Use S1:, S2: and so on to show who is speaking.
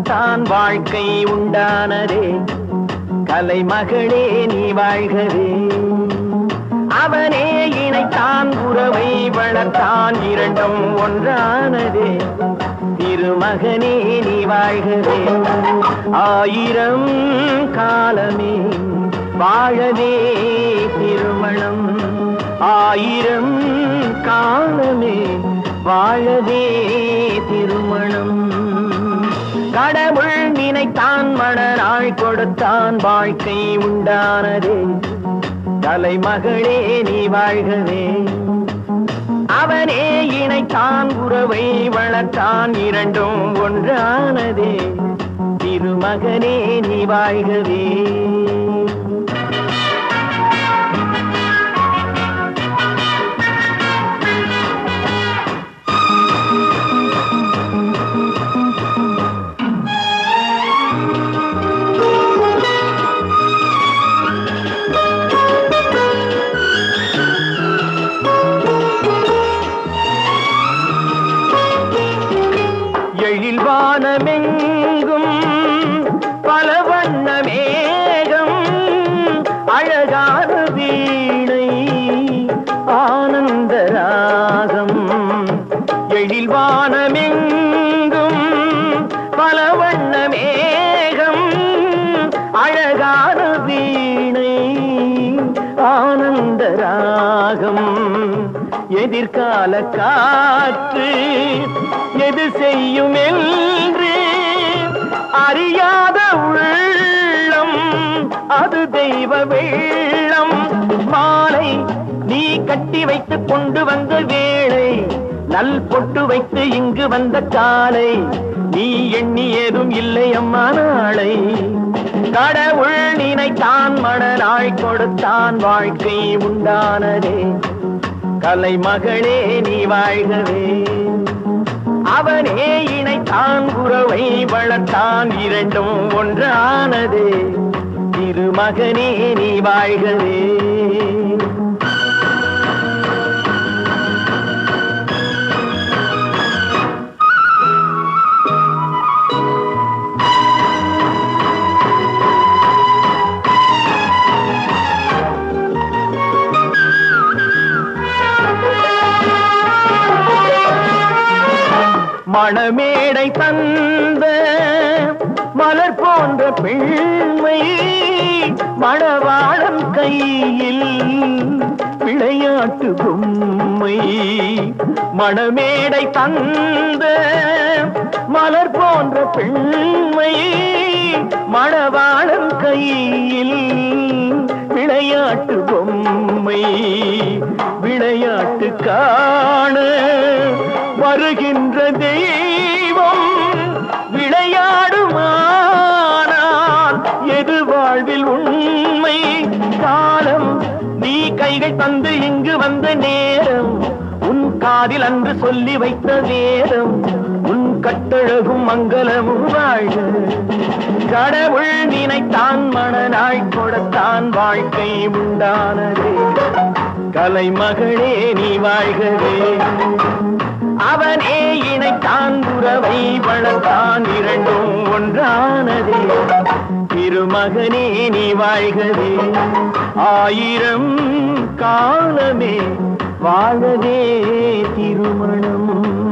S1: வாழத்தான் வாழ்க்கை உண்டானதே கலைமகளே நீ வாழ்கவே அவனே இணைத்தான் உறவை வளர்த்தான் இரண்டும் ஒன்றானதே திருமகனே நீ வாழ்கவே ஆயிரம் காலமே வாழவே திருமணம் ஆயிரம் காலமே வாழவே திருமணம் கடவுள் நினைத்தான் மணநாள் கொடுத்தான் வாழ்க்கை உண்டானதே தலைமகளே நீ வாழ்கவே அவனே இணைத்தான் உறவை வளர்த்தான் இரண்டும் ஒன்றானதே திருமகனே நீ வாழ்கவே எழில் வானமெங்கும் பல வண்ண மேகம் அழகான வீணை ஆனந்த ராகம் எழில் வானமெங்கும் பல வண்ண மேகம் அழகான வீணை ஆனந்த ராகம் எதிர்கால காற்று எது செய்யும் என்று அறியாத உள்ளம் அது தெய்வ வெள்ளம் மாலை நீ கட்டி வைத்து கொண்டு வந்த வேளை நல் பொட்டு வைத்து இங்கு வந்த காலை நீ எண்ணி ஏதும் இல்லை அம்மா நாளை கடவுள் நினைத்தான் மணநாள் கொடுத்தான் வாழ்க்கை உண்டானதே கலைமகளே நீ வாழ்கவே அவனே இணைத்தான் உறவை வளர்த்தான் இரண்டும் ஒன்றானதே திருமகனே நீ வாழ்கவே மணமேடை தந்த மலர் போன்ற பெண்மை மணவாளன் கையில் விளையாட்டு பொம்மை மணமேடை தந்த மலர் போன்ற பெண்மை மணவாளன் கையில் விளையாட்டு பொம்மை விளையாட்டு காண வருகின்ற தெய்வம் விளையாடுமானால் எது வாழ்வில் உண்மை காலம் நீ கைகள் தந்து இங்கு வந்த நேரம் உன் காதில் அன்று சொல்லி வைத்த வேதம் உன் கட்டழகும் மங்களமும் வாழ்க கடவுள் நினைத்தான் மணநாள் கொடுத்தான் வாழ்க்கை உண்டானதே கலைமகளே நீ வாழ்கவே அவனே இணைத்தான் உறவை வளர்த்தான் இரண்டும் ஒன்றானதே திருமகனே நீ வாழ்கவே ஆயிரம் காலமே வாழவே திருமணம்